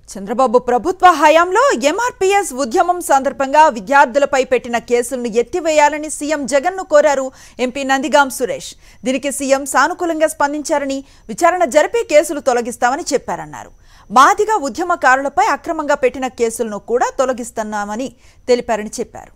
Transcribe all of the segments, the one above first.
చంద్రబాబు ప్రభుత్వ హయాంలో ఎంఆర్పీఎస్ ఉద్యమం సందర్భంగా విద్యార్థులపై పెట్టిన కేసులను ఎత్తివేయాలని సీఎం జగన్ను కోరారు ఎంపీ నందిగాం సురేష్ దీనికి సీఎం సానుకూలంగా స్పందించారని విచారణ జరిపి కేసులు తొలగిస్తామని చెప్పారన్నారు మాదిగా ఉద్యమకారులపై అక్రమంగా పెట్టిన కేసులను కూడా తొలగిస్తున్నామని తెలిపారని చెప్పారు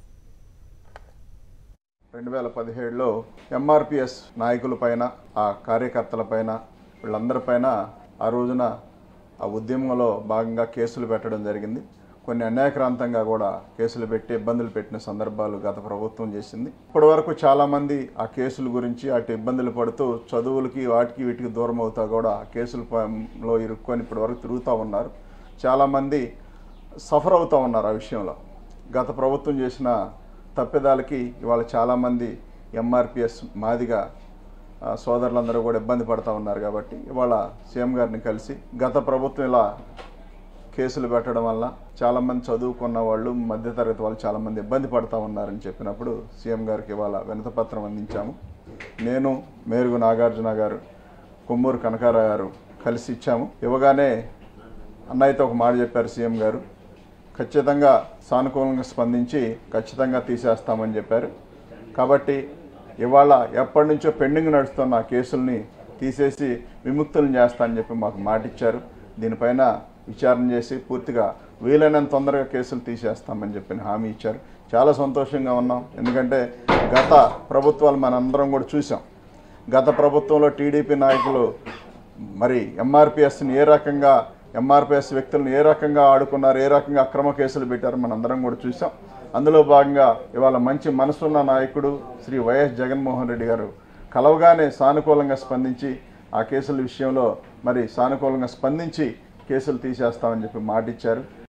రెండు వేల పదిహేడులో ఎంఆర్పిఎస్ నాయకులపైన ఆ కార్యకర్తలపైన వీళ్ళందరిపైన ఆ రోజున ఆ ఉద్యమంలో భాగంగా కేసులు పెట్టడం జరిగింది కొన్ని అన్యాయక్రాంతంగా కూడా కేసులు పెట్టి ఇబ్బందులు పెట్టిన సందర్భాలు గత ప్రభుత్వం చేసింది ఇప్పటి వరకు చాలామంది ఆ కేసుల గురించి అటు ఇబ్బందులు పడుతూ చదువులకి వాటికి వీటికి దూరం అవుతా కూడా ఆ కేసుల ప- లో ఇరుక్కొని ఇప్పటి వరకు తిరుగుతూ ఉన్నారు చాలామంది సఫర్ అవుతూ ఉన్నారు ఆ విషయంలో గత ప్రభుత్వం చేసిన తప్పిదాలకి ఇవాళ చాలామంది ఎంఆర్పిఎస్ మాదిగా ఆ, సోదరులందరూ కూడా ఇబ్బంది పడుతూ ఉన్నారు కాబట్టి ఇవాళ సీఎం గారిని కలిసి గత ప్రభుత్వం ఇలా కేసులు పెట్టడం వల్ల చాలామంది చదువుకున్న వాళ్ళు మధ్యతరగతి వాళ్ళు చాలామంది ఇబ్బంది పడుతూ ఉన్నారని చెప్పినప్పుడు సీఎం గారికి ఇవాళ వినతపత్రం అందించాము నేను మేరుగు నాగార్జున గారు కొమ్మూరు కనకారావు గారు కలిసి ఇచ్చాము ఇవ్వగానే అన్నయ్యతో ఒక మాట చెప్పారు సీఎం గారు ఖచ్చితంగా సానుకూలంగా స్పందించి ఖచ్చితంగా తీసేస్తామని చెప్పారు కాబట్టి ఇవాళ ఎప్పటి నుంచో పెండింగ్ నడుస్తున్న ఆ కేసుల్ని తీసేసి విముక్తులను చేస్తానని చెప్పి మాకు మాట ఇచ్చారు దీనిపైన విచారణ చేసి పూర్తిగా వీలైనంత తొందరగా కేసులు తీసేస్తామని చెప్పి హామీ ఇచ్చారు చాలా సంతోషంగా ఉన్నాం ఎందుకంటే గత ప్రభుత్వాలు మనందరం కూడా చూసాం గత ప్రభుత్వంలో టీడీపీ నాయకులు మరి ఎంఆర్పిఎస్ని ఏ రకంగా ఎంఆర్పిఎస్ వ్యక్తులను ఏ రకంగా ఆడుకున్నారు ఏ రకంగా అక్రమ కేసులు పెట్టారు మనందరం కూడా చూసాం అందులో భాగంగా ఇవాళ మంచి మనసున్న నాయకుడు శ్రీ వైఎస్ జగన్మోహన్ రెడ్డి గారు కలవగానే సానుకూలంగా స్పందించి ఆ కేసుల విషయంలో మరి సానుకూలంగా స్పందించి కేసులు తీసేస్తామని చెప్పి మాట ఇచ్చారు